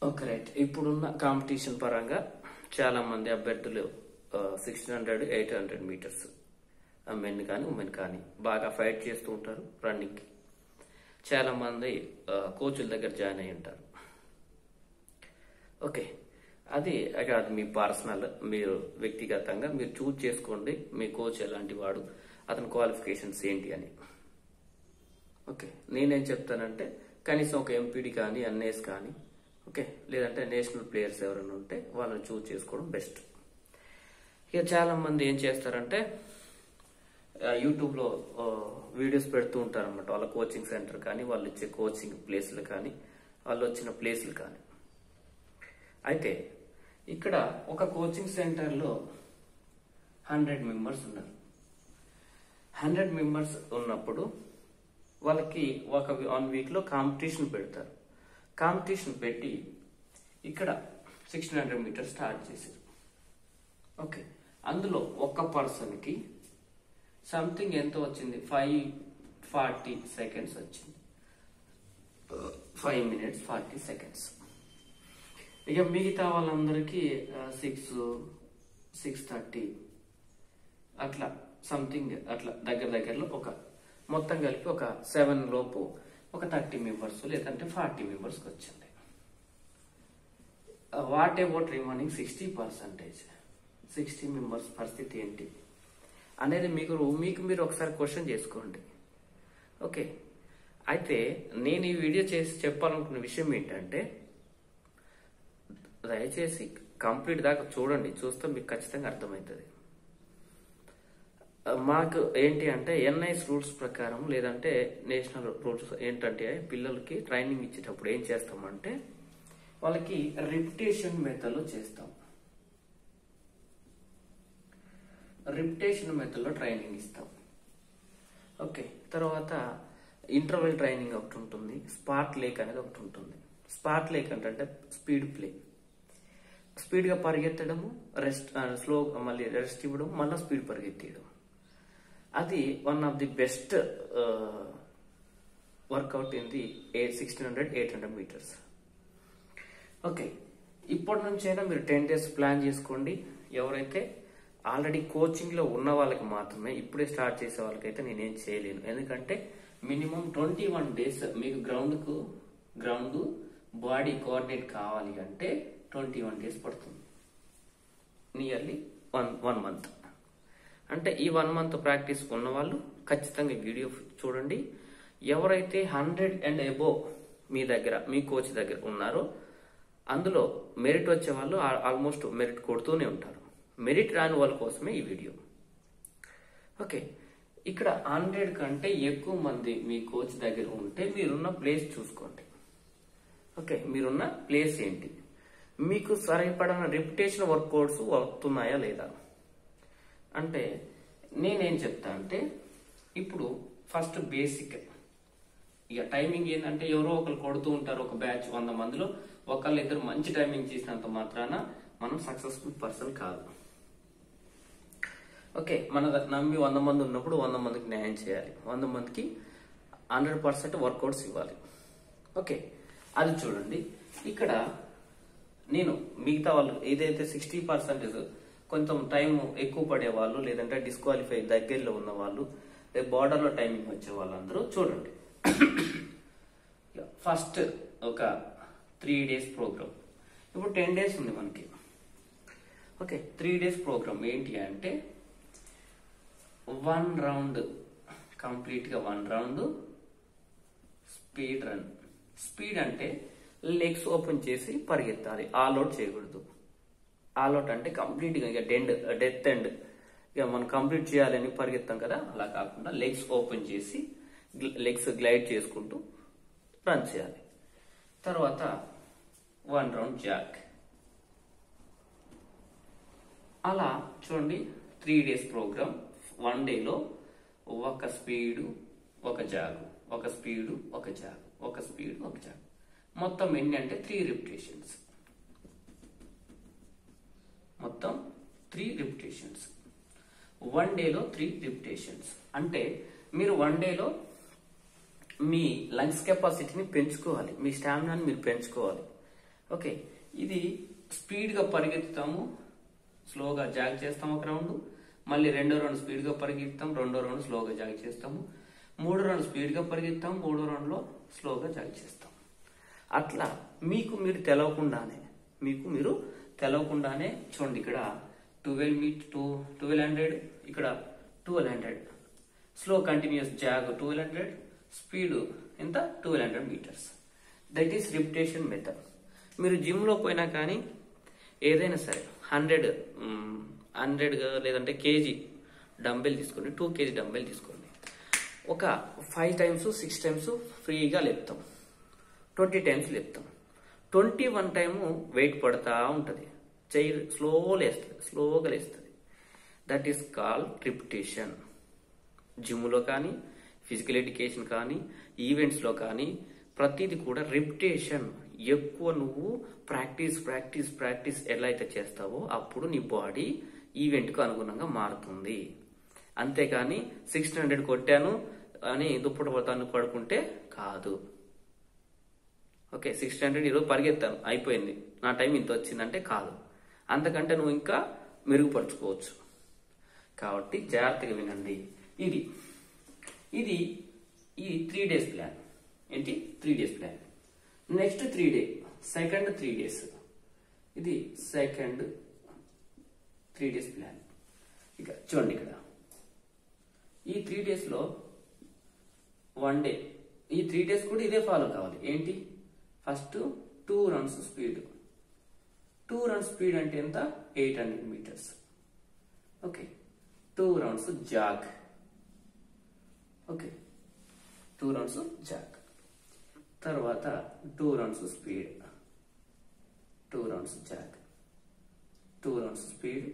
okay right ఇప్పుడున్న competition పరంగా చాలా మంది అభ్యర్థులు sixteen hundred eight hundred metres men కానీ ఉమెన్ కానీ బాగా ఫైట్ చేస్తూ ఉంటారు రన్నింగ్కి చాలా మంది ఆ, కోచుల దగ్గర జాయిన్ అయి ఉంటారు ఓకే అది ఇక అది మీ పర్సనల్ మీరు వ్యక్తిగతంగా మీరు చూజ్ చేసుకోండి మీ కోచ్ ఎలాంటి వాడు అతని క్వాలిఫికేషన్స్ ఏంటి అని ఓకే నేనేం చెప్తానంటే కనీసం ఒక ఎంపీడీ కానీ ఎన్ఏఎస్ కానీ ఓకే లేదంటే నేషనల్ ప్లేయర్స్ ఎవరైనా ఉంటే వాళ్ళని చూజ్ చేసుకోవడం బెస్ట్ ఇక చాలా మంది ఏం చేస్తారంటే ఆ, యూట్యూబ్లో ఆ, వీడియోస్ పెడుతూ ఉంటారు అనమాట వాళ్ళ కోచింగ్ సెంటర్ కానీ వాళ్ళు ఇచ్చే కోచింగ్ ప్లేస్లు కానీ వాళ్ళు వచ్చిన ప్లేస్లు కానీ అయితే ఇక్కడ ఒక కోచింగ్ సెంటర్లో హండ్రెడ్ మెంబర్స్ ఉన్నారు హండ్రెడ్ మెంబర్స్ ఉన్నప్పుడు వాళ్ళకి ఒక వన్ వీక్లో కాంపిటీషన్ పెడతారు కాంపిటీషన్ పెట్టి ఇక్కడ సిక్స్టీన్ హండ్రెడ్ మీటర్స్ స్టార్ట్ చేశారు ఓకే అందులో ఒక్క పర్సన్కి సంథింగ్ ఎంత వచ్చింది ఫైవ్ ఫార్టీ సెకండ్స్ వచ్చింది ఫైవ్ మినిట్స్ ఫార్టీ సెకండ్స్ ఇక మిగతా వాళ్ళందరికీ సిక్స్ సిక్స్ థర్టీ అట్లా సంథింగ్ అట్లా దగ్గర దగ్గరలో ఒక మొత్తం కలిపి ఒక సెవెన్ లోపు ఒక థర్టీ మెంబర్స్ లేదంటే ఫార్టీ మెంబర్స్కి వచ్చింది what about remaining sixty percentage sixty members పరిస్థితి ఏంటి అనేది మీకు మీకు మీరు ఒకసారి క్వశ్చన్ చేసుకోండి ఓకే అయితే నేను ఈ వీడియో చేసి చెప్పాలనుకున్న విషయం ఏంటంటే దయచేసి కంప్లీట్ దాకా చూడండి చూస్తే మీకు ఖచ్చితంగా అర్థమవుతుంది మాకు ఏంటి అంటే ఎన్ఐస్ రూల్స్ ప్రకారం లేదంటే నేషనల్ రూల్స్ ఏంటంటే పిల్లలకి ట్రైనింగ్ ఇచ్చేటప్పుడు ఏం చేస్తామంటే వాళ్ళకి రిపిటేషన్ మెథడ్లో చేస్తాం రిపిటేషన్ మెథడ్లో ట్రైనింగ్ ఇస్తాం ఓకే తర్వాత ఇంటర్వెల్ ట్రైనింగ్ ఒకటి ఉంటుంది స్పాట్ లేక్ అనేది ఒకటి ఉంటుంది స్పాట్ లేక్ అంటే స్పీడ్ ప్లే స్పీడ్గా పరిగెత్తడము రెస్ట్ స్లో మళ్ళీ రెస్ట్ ఇవ్వడం మళ్ళీ స్పీడ్ పరిగెత్తేయడం అది one of the best workout in the eight sixteen hundred eight hundred metres okay ఇప్పటి నుంచైనా మీరు టెన్ డేస్ ప్లాన్ చేసుకోండి ఎవరైతే ఆల్రెడీ కోచింగ్లో ఉన్న వాళ్ళకి మాత్రమే ఇప్పుడే స్టార్ట్ చేసే వాళ్ళకైతే నేనేం చేయలేను ఎందుకంటే మినిమం ట్వంటీ వన్ డేస్ మీకు గ్రౌండ్కు గ్రౌండ్ బాడీ కోఆర్డినేట్ కావాలి అంటే ట్వంటీ వన్ డేస్ పడుతుంది నియర్లీ వన్ వన్ మంత్ అంటే ఈ వన్ మంత్ ప్రాక్టీస్ ఉన్న వాళ్ళు ఖచ్చితంగా ఈ వీడియో చూడండి ఎవరైతే హండ్రెడ్ అండ్ అబోవ్ మీ దగ్గర మీ కోచ్ దగ్గర ఉన్నారో అందులో మెరిట్ వచ్చే వాళ్ళు ఆ- ఆల్మోస్ట్ మెరిట్ కొడుతూనే ఉంటారు మెరిట్ రాని వాళ్ళ కోసమే ఈ వీడియో ఓకే ఇక్కడ హండ్రెడ్ కంటే ఎక్కువ మంది మీ కోచ్ దగ్గర ఉంటే మీరున్న ప్లేస్ చూసుకోండి ఓకే మీరున్న ప్లేస్ ఏంటి మీకు సరిపడిన రెప్యుటేషన్ వర్కౌట్స్ వస్తున్నాయా లేదా అంటే నేనేం చెప్తా అంటే ఇప్పుడు ఫస్ట్ బేసిక్ ఇక టైమింగ్ ఏంటంటే ఎవరో ఒకరు కొడుతూ ఉంటారు ఒక బ్యాచ్ వంద మందిలో ఒకళ్ళు ఇద్దరు మంచి టైమింగ్ చేసినంత మాత్రాన మనం సక్సెస్ఫుల్ పర్సన్ కాదు ఓకే మన నమ్మి వంద మంది ఉన్నప్పుడు వంద మందికి న్యాయం చేయాలి వంద మందికి హండ్రెడ్ పర్సెంట్ వర్కౌట్స్ ఇవ్వాలి ఓకే అది చూడండి ఇక్కడ నేను మిగతా వాళ్ళు ఏదైతే సిక్స్టీ పర్సెంటేజ్ కొంచెం టైం ఎక్కువ పడే వాళ్ళు లేదంటే డిస్క్వాలిఫై దగ్గరలో ఉన్న వాళ్ళు బార్డర్లో టైమింగ్ వచ్చే వాళ్ళందరూ చూడండి ఫస్ట్ ఒక త్రీ డేస్ ప్రోగ్రామ్ ఇప్పుడు టెన్ డేస్ ఉంది మనకి ఓకే త్రీ డేస్ ప్రోగ్రామ్ ఏంటి అంటే వన్ రౌండ్ కంప్లీట్గా one round speed run speed అంటే లెగ్స్ ఓపెన్ చేసి పరిగెత్తాలి ఆల్ అవుట్ చేయకూడదు ఆల్ అవుట్ అంటే కంప్లీట్గా ఇక డెండ్ డెత్ ఎండ్ ఇక మనం కంప్లీట్ చేయాలని పరిగెత్తాం కదా అలా కాకుండా లెగ్స్ ఓపెన్ చేసి లెగ్స్ గ్లైడ్ చేసుకుంటూ రన్ చేయాలి తర్వాత వన్ రౌండ్ జాక్ అలా చూడండి త్రీ డేస్ ప్రోగ్రామ్ వన్ డేలో ఒక స్పీడు ఒక జాగు ఒక స్పీడు ఒక జాగు ఒక స్పీడ్ ఒక జాగు మొత్తం ఎన్ని అంటే త్రీ రిపిటేషన్స్ మొత్తం త్రీ రిపిటేషన్స్ వన్ డేలో త్రీ రిపిటేషన్స్ అంటే మీరు వన్ డేలో మీ లంగ్స్ కెపాసిటీని పెంచుకోవాలి మీ స్టామినాని మీరు పెంచుకోవాలి ఓకే ఇది స్పీడ్గా పరిగెత్తుతాము స్లోగా జాగ్ చేస్తాం ఒక రౌండ్ మళ్ళీ రెండో రౌండ్ స్పీడ్గా పరిగెత్తాం రెండో రౌండ్ స్లోగా జాగ్ చేస్తాము మూడో రౌండ్ స్పీడ్గా పరిగెత్తాం మూడో రౌండ్లో స్లోగా జాగ్ చేస్తాం అట్లా మీకు మీరు తెలవకుండానే మీకు మీరు తెలవకుండానే చూడండి ఇక్కడ twelve meet two twelve hundred ఇక్కడ twelve hundred slow continuous jog twelve hundred speed ఎంత twelve hundred metres that is repetition method మీరు జిమ్లో పోయినా కానీ ఏదైనా సరే హండ్రెడ్ హండ్రెడ్ లేదంటే కేజీ డంబెల్ తీసుకోండి టూ కేజీ డంబెల్ తీసుకోండి ఒక ఫైవ్ టైమ్స్ సిక్స్ టైమ్స్ ఫ్రీగా లేపుతాం ట్వంటీ టైమ్స్ లేపుతాం ట్వంటీ వన్ టైము వెయిట్ పడతా ఉంటుంది చెయ్యి స్లో లేస్తుంది స్లోగా లేస్తుంది దట్ ఈస్ కాల్ రిపిటేషన్ జిమ్లో కానీ ఫిజికల్ ఎడ్యుకేషన్ కానీ ఈవెంట్స్లో కానీ ప్రతిదీ కూడా రిపిటేషన్ ఎక్కువ నువ్వు ప్రాక్టీస్ ప్రాక్టీస్ ప్రాక్టీస్ ఎలా అయితే చేస్తావో అప్పుడు నీ బాడీ ఈవెంట్కు అనుగుణంగా మారుతుంది అంతేకాని సిక్స్టీన్ హండ్రెడ్ కొట్టాను అని దుప్పటి పడతాను పడుకుంటే కాదు ఓకే సిక్స్టీన్ హండ్రెడ్ ఈరోజు పరిగెత్తాను అయిపోయింది నా టైం ఇంత వచ్చిందంటే కాదు అంతకంటే నువ్వు ఇంకా మెరుగుపరుచుకోవచ్చు కాబట్టి జాగ్రత్తగా వినండి ఇది ఇది ఈ త్రీ డేస్ ప్లాన్ ఏంటి three days plan next three day second three days ఇది సెకండ్ త్రీ డేస్ ప్లాన్ ఇక చూడండి ఇక్కడ ఈ త్రీ డేస్లో వన్ డే ఈ త్రీ డేస్ కూడా ఇదే ఫాలో కావాలి ఏంటి first two runs speed two runs speed అంటే ఎంత eight hundred metres okay two rounds jog okay two rounds jog తర్వాత two rounds speed two rounds jog two rounds speed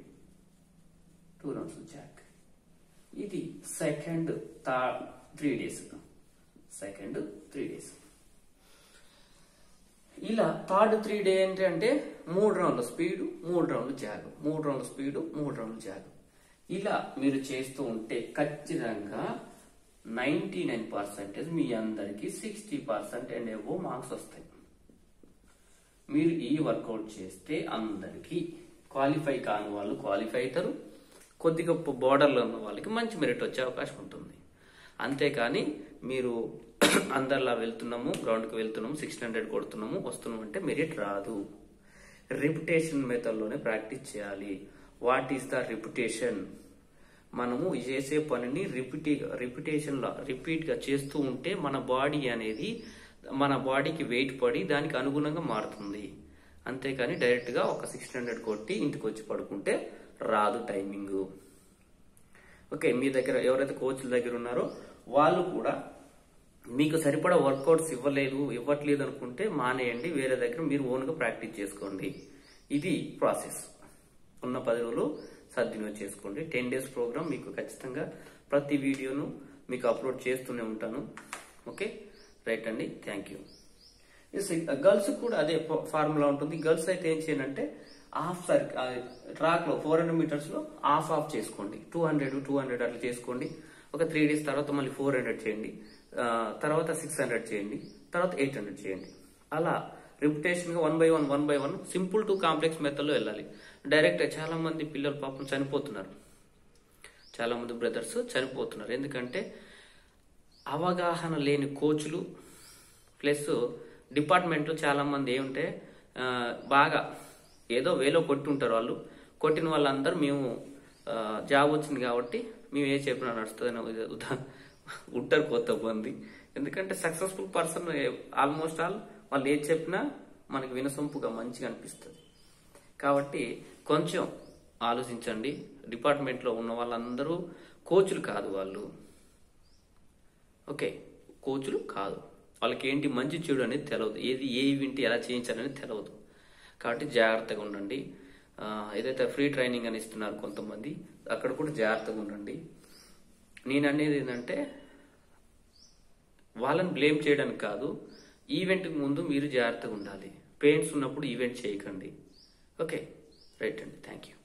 two rounds zag ఇది second third three days second three days ఇలా third three day ఏంటి అంటే మూడు రౌండ్ల speed మూడు రౌండ్లు zag మూడు రౌండ్ల speed మూడు రౌండ్లు జాగ్ ఇలా మీరు చేస్తూ ఉంటే ఖచ్చితంగా నైంటీ నైన్ పర్సెంటేజ్ మీ అందరికి సిక్స్టీ పర్సెంట్ అండ్ ఎవో మార్క్స్ వస్తాయి మీరు ఈ వర్కౌట్ చేస్తే అందరికీ క్వాలిఫై కాని వాళ్ళు క్వాలిఫై అవుతారు కొద్దిగా బోర్డర్లో ఉన్న వాళ్ళకి మంచి మెరిట్ వచ్చే అవకాశం ఉంటుంది అంతేకాని మీరు అందరిలా వెళ్తున్నాము గ్రౌండ్కి వెళ్తున్నాము సిక్స్టీన్ హండ్రెడ్ కొడుతున్నాము వస్తున్నాము అంటే మెరిట్ రాదు రిపిటేషన్ మెథడ్లోనే ప్రాక్టీస్ చేయాలి వాట్ ఈస్ ద రిపిటేషన్ మనము చేసే పనిని రిపిటీ రిపిటేషన్లో రిపీట్గా చేస్తూ ఉంటే మన బాడీ అనేది మన బాడీకి వెయిట్ పడి దానికి అనుగుణంగా మారుతుంది అంతేకాని డైరెక్ట్గా ఒక సిక్స్టీన్ హండ్రెడ్ కొట్టి ఇంటికి వచ్చి పడుకుంటే రాదు టైమింగ్ ఓకే మీ దగ్గర ఎవరైతే కోచ్ల దగ్గర ఉన్నారో వాళ్ళు కూడా మీకు సరిపడా వర్కౌట్స్ ఇవ్వలేదు ఇవ్వట్లేదు అనుకుంటే మానేయండి వేరే దగ్గర మీరు ఓన్గా ప్రాక్టీస్ చేసుకోండి ఇది ప్రాసెస్ ఉన్న పది రోజులు సద్వినియోగం చేసుకోండి టెన్ డేస్ ప్రోగ్రామ్ మీకు ఖచ్చితంగా ప్రతి వీడియోను మీకు అప్లోడ్ చేస్తూనే ఉంటాను ఓకే రైట్ అండి థ్యాంక్ యూ గర్ల్స్ కూడా అదే ఫార్ములా ఉంటుంది గర్ల్స్ అయితే ఏం చేయాలంటే హాఫ్ సర్ ట్రాక్ లో ఫోర్ హండ్రెడ్ మీటర్స్ లో హాఫ్ ఆఫ్ చేసుకోండి టూ హండ్రెడ్ టూ హండ్రెడ్ అట్లా చేసుకోండి ఒక త్రీ డేస్ తర్వాత మళ్ళీ ఫోర్ హండ్రెడ్ చేయండి ఆ, తర్వాత సిక్స్ హండ్రెడ్ చేయండి తర్వాత ఎయిట్ హండ్రెడ్ చేయండి అలా రిపిటేషన్ గా one by one one by one simple to complex method లో వెళ్ళాలి డైరెక్ట్ చాలా మంది పిల్లలు పాపం చనిపోతున్నారు చాలా మంది బ్రదర్స్ చనిపోతున్నారు ఎందుకంటే అవగాహన లేని కోచ్లు ప్లస్ డిపార్ట్మెంట్లో చాలా మంది ఏముంటే ఆ, బాగా ఏదో వేలో కొట్టి ఉంటారు వాళ్ళు కొట్టిన వాళ్ళందరూ మేము ఆ, జాబ్ వచ్చింది కాబట్టి మేము ఏ చెప్పినా నడుస్తుందని ఉదా- ఉంటారు కొత్త మంది ఎందుకంటే సక్సెస్ఫుల్ పర్సన్ ఆల్మోస్ట్ ఆల్ వాళ్ళు ఏది చెప్పినా మనకి వినసొంపుగా మంచిగా అనిపిస్తుంది కాబట్టి కొంచెం ఆలోచించండి డిపార్ట్మెంట్లో ఉన్న వాళ్ళందరూ కోచ్లు కాదు వాళ్ళు ఓకే కోచ్లు కాదు వాళ్ళకి ఏంటి మంచి చెడు అనేది తెలియదు ఏది ఏ ఈవెంట్ ఎలా చేయించాలనేది తెలియదు కాబట్టి జాగ్రత్తగా ఉండండి ఆ, ఏదైతే ఫ్రీ ట్రైనింగ్ అని ఇస్తున్నారు కొంతమంది అక్కడ కూడా జాగ్రత్తగా ఉండండి నేను అనేది ఏంటంటే వాళ్ళని బ్లేమ్ చేయడానికి కాదు ఈవెంట్కి ముందు మీరు జాగ్రత్తగా ఉండాలి పెయిన్స్ ఉన్నప్పుడు ఈవెంట్ చేయకండి ఓకే రైట్ అండి థ్యాంక్ యూ